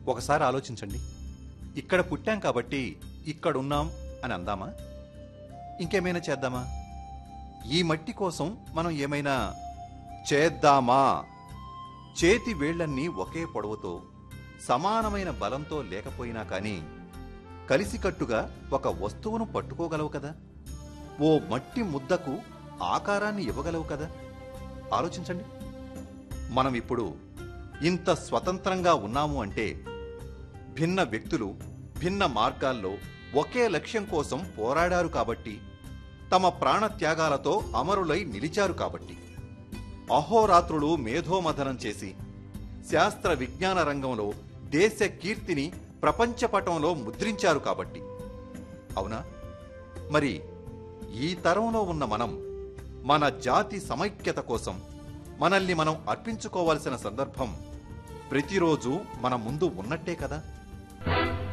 ఒకసారి ఆలోచించండి ఇక్కడ పుట్టాం కాబట్టి ఇక్కడున్నాం అని అందామా ఇంకేమైనా చేద్దామా ఈ మట్టి కోసం మనం ఏమైనా చేద్దామా చేతి వేళ్లన్నీ ఒకే పొడవుతో సమానమైన బలంతో లేకపోయినా కానీ కలిసికట్టుగా ఒక వస్తువును పట్టుకోగలవు కదా ఓ మట్టి ముద్దకు ఆకారాన్ని ఇవ్వగలవు కదా ఆలోచించండి మనం ఇప్పుడు ఇంత స్వతంత్రంగా ఉన్నాము అంటే భిన్న వ్యక్తులు భిన్న మార్గాల్లో ఒకే లక్ష్యం కోసం పోరాడారు కాబట్టి తమ ప్రాణత్యాగాలతో అమరులై నిలిచారు కాబట్టి అహోరాత్రులు మేధోమథనం చేసి శాస్త్ర విజ్ఞాన రంగంలో దేశ కీర్తిని ప్రపంచపటంలో ముద్రించారు కాబట్టి అవునా మరి ఈ తరంలో ఉన్న మనం మన జాతి సమైక్యత కోసం మనల్ని మనం అర్పించుకోవాల్సిన సందర్భం ప్రతిరోజు మన ముందు ఉన్నట్టే కదా